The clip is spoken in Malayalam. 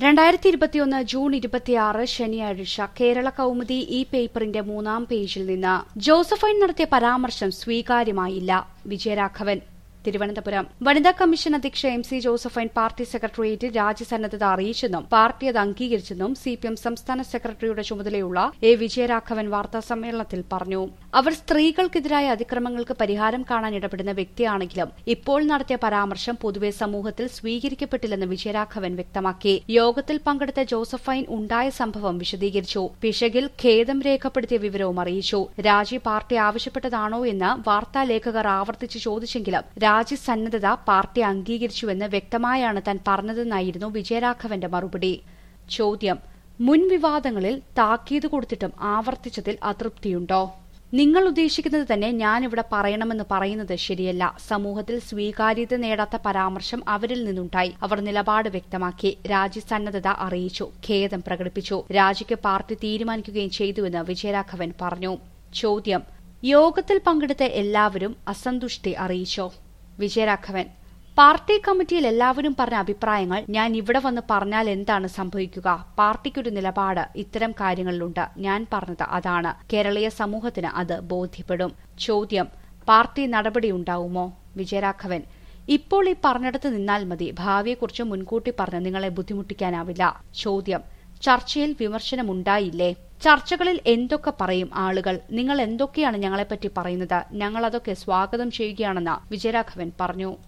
രണ്ടായിരത്തി ഇരുപത്തിയൊന്ന് ജൂൺ ഇരുപത്തിയാറ് ശനിയാഴ്ച കേരള കൗമുദി ഈ പേപ്പറിന്റെ മൂന്നാം പേജിൽ നിന്ന് ജോസഫൈൻ നടത്തിയ പരാമർശം സ്വീകാര്യമായില്ല വിജയരാഘവൻ തിരുവനന്തപുരം വനിതാ കമ്മീഷൻ അധ്യക്ഷ എം സി ജോസഫൈൻ പാർട്ടി സെക്രട്ടേറിയറ്റിൽ രാജ്യസന്നദ്ധത അറിയിച്ചെന്നും പാർട്ടി അത് അംഗീകരിച്ചെന്നും സി പി എം സംസ്ഥാന സെക്രട്ടറിയുടെ ചുമതലയുള്ള എ വിജയരാഘവൻ വാർത്താ സമ്മേളനത്തിൽ പറഞ്ഞു അവർ സ്ത്രീകൾക്കെതിരായ അതിക്രമങ്ങൾക്ക് പരിഹാരം കാണാൻ ഇടപെടുന്ന വ്യക്തിയാണെങ്കിലും ഇപ്പോൾ നടത്തിയ പരാമർശം പൊതുവെ സമൂഹത്തിൽ സ്വീകരിക്കപ്പെട്ടില്ലെന്ന് വിജയരാഘവൻ വ്യക്തമാക്കി യോഗത്തിൽ പങ്കെടുത്ത ജോസഫൈൻ ഉണ്ടായ സംഭവം വിശദീകരിച്ചു പിശകിൽ ഖേദം രേഖപ്പെടുത്തിയ വിവരവും അറിയിച്ചു രാജി പാർട്ടി ആവശ്യപ്പെട്ടതാണോ എന്ന് വാർത്താലേഖകർ ആവർത്തിച്ച് ചോദിച്ചെങ്കിലും രാജ്യസന്നദ്ധത പാർട്ടി അംഗീകരിച്ചുവെന്ന് വ്യക്തമായാണ് താൻ പറഞ്ഞതെന്നായിരുന്നു വിജയരാഘവന്റെ മറുപടി ചോദ്യം മുൻ വിവാദങ്ങളിൽ താക്കീത് കൊടുത്തിട്ടും ആവർത്തിച്ചതിൽ അതൃപ്തിയുണ്ടോ നിങ്ങൾ ഉദ്ദേശിക്കുന്നത് തന്നെ ഞാനിവിടെ പറയണമെന്ന് പറയുന്നത് ശരിയല്ല സമൂഹത്തിൽ സ്വീകാര്യത നേടാത്ത പരാമർശം അവരിൽ നിന്നുണ്ടായി അവർ നിലപാട് വ്യക്തമാക്കി രാജ്യസന്നദ്ധത അറിയിച്ചു ഖേദം പ്രകടിപ്പിച്ചു രാജിക്ക് പാർട്ടി തീരുമാനിക്കുകയും ചെയ്തുവെന്ന് വിജയരാഘവൻ പറഞ്ഞു ചോദ്യം യോഗത്തിൽ പങ്കെടുത്ത എല്ലാവരും അസന്തുഷ്ടി അറിയിച്ചോ വിജയരാഘവൻ പാർട്ടി കമ്മിറ്റിയിൽ എല്ലാവരും പറഞ്ഞ അഭിപ്രായങ്ങൾ ഞാൻ ഇവിടെ വന്ന് പറഞ്ഞാൽ എന്താണ് സംഭവിക്കുക പാർട്ടിക്കൊരു നിലപാട് ഇത്തരം കാര്യങ്ങളിലുണ്ട് ഞാൻ പറഞ്ഞത് അതാണ് കേരളീയ സമൂഹത്തിന് അത് ബോധ്യപ്പെടും ചോദ്യം പാർട്ടി നടപടിയുണ്ടാവുമോ വിജയരാഘവൻ ഇപ്പോൾ ഈ പറഞ്ഞിടത്ത് നിന്നാൽ മതി ഭാവിയെക്കുറിച്ച് മുൻകൂട്ടി പറഞ്ഞ് നിങ്ങളെ ബുദ്ധിമുട്ടിക്കാനാവില്ല ചോദ്യം ചർച്ചയിൽ വിമർശനമുണ്ടായില്ലേ ചർച്ചകളിൽ എന്തൊക്കെ പറയും ആളുകൾ നിങ്ങൾ എന്തൊക്കെയാണ് ഞങ്ങളെപ്പറ്റി പറയുന്നത് ഞങ്ങൾ അതൊക്കെ സ്വാഗതം ചെയ്യുകയാണെന്ന് വിജയരാഘവൻ പറഞ്ഞു